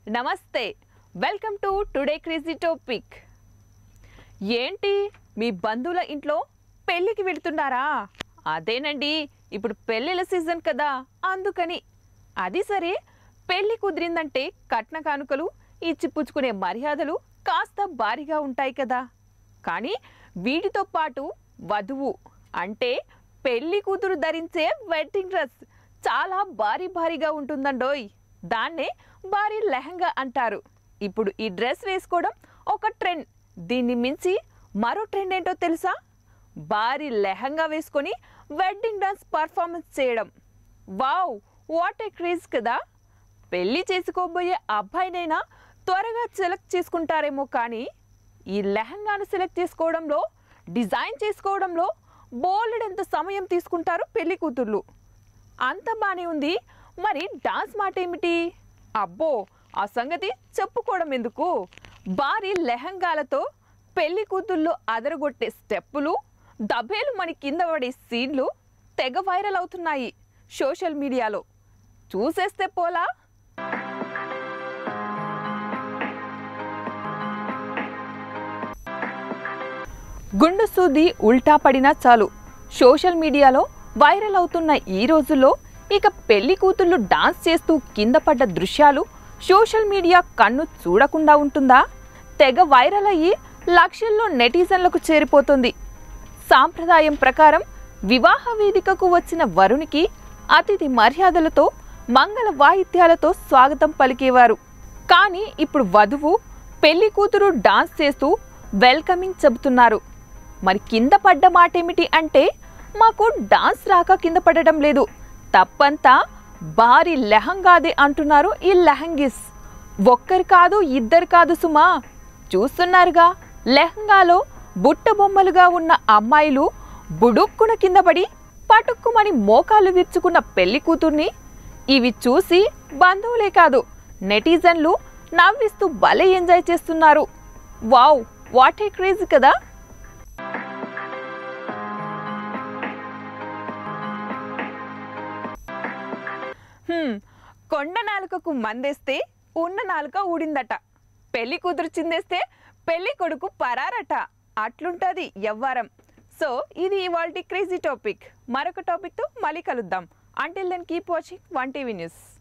నమస్తే welcome to today crazy topic ఏంటి మీ బంధువుల ఇంట్లో పెళ్ళికి వెళ్తున్నారా అదేనండి ఇప్పుడు పెళ్ళిళ్ళ సీజన్ కదా అందుకని అది సరే పెళ్ళి కుదిరిందంటే కట్న కానుకలు ఇచ్చిపుచ్చుకునే మర్యాదలు కాస్త భారీగా ఉంటాయి కదా కానీ వీటితో పాటు వధువు అంటే పెళ్లి కూతురు ధరించే వెడ్డింగ్ డ్రెస్ చాలా భారీ భారీగా ఉంటుందండోయ్ దాన్నే భారీ లెహంగా అంటారు ఇప్పుడు ఈ డ్రెస్ వేసుకోవడం ఒక ట్రెండ్ దీన్ని మించి మరో ట్రెండ్ ఏంటో తెలుసా భారీ లెహంగా వేసుకొని వెడ్డింగ్ డాన్స్ పర్ఫార్మెన్స్ చేయడం వావ్ వాట్ ఏ క్రేజ్ కదా పెళ్లి చేసుకోబోయే అబ్బాయినైనా త్వరగా సెలెక్ట్ చేసుకుంటారేమో కానీ ఈ లెహంగాను సెలెక్ట్ చేసుకోవడంలో డిజైన్ చేసుకోవడంలో బోలెడంత సమయం తీసుకుంటారు పెళ్లి కూతుర్లు అంత బానే ఉంది మరి డాన్స్ మాట ఏమిటి అబ్బో ఆ సంగతి చెప్పుకోవడం ఎందుకు భారీ లెహంగాలతో పెళ్లి కూతుళ్ళు అదరగొట్టే స్టెప్పులు దబేలు మన కింద పడే సీన్లు తెగ వైరల్ అవుతున్నాయి సోషల్ మీడియాలో చూసేస్తే పోలా గుండు సూది ఉల్టా పడినా చాలు సోషల్ మీడియాలో వైరల్ అవుతున్న ఈ రోజుల్లో ఇక పెళ్లి కూతుళ్ళు డాన్స్ చేస్తూ కింద పడ్డ దృశ్యాలు సోషల్ మీడియా కన్ను చూడకుండా ఉంటుందా తెగ వైరల్ అయ్యి లక్షల్లో నెటిజన్లకు చేరిపోతుంది సాంప్రదాయం ప్రకారం వివాహ వేదికకు వచ్చిన వరునికి అతిథి మర్యాదలతో మంగళ వాయిద్యాలతో స్వాగతం పలికేవారు కానీ ఇప్పుడు వధువు పెళ్లి కూతురు డాన్స్ చేస్తూ వెల్కమింగ్ చెబుతున్నారు మరి కింద పడ్డ మాటేమిటి అంటే మాకు డాన్స్ రాక కింద పడడం లేదు తప్పంతా భారీ లెహంగాదే అంటున్నారు ఈ లెహంగిస్ ఒక్కరు కాదు ఇద్దరు కాదు సుమా చూస్తున్నారుగా లెహంగాలో బుట్ట బొమ్మలుగా ఉన్న అమ్మాయిలు బుడుక్కున కింద పడి పటుక్కుమని మోకాలు విరుచుకున్న పెళ్లి కూతుర్ని ఇవి చూసి బంధువులే కాదు నెటిజన్లు నవ్విస్తూ భలే ఎంజాయ్ చేస్తున్నారు వావ్ వాట్ ఏ క్రేజ్ కదా హ్మ్, కొండ నాలుకకు మందేస్తే ఉన్న నాలుక ఊడిందట పెళ్లి కూతురు చిందేస్తే పెళ్లి కొడుకు పరారట అట్లుంటది ఎవ్వరం సో ఇది ఇవాల్టి క్రేజీ టాపిక్ మరొక టాపిక్తో మళ్ళీ కలుద్దాం until then keep watching one TV news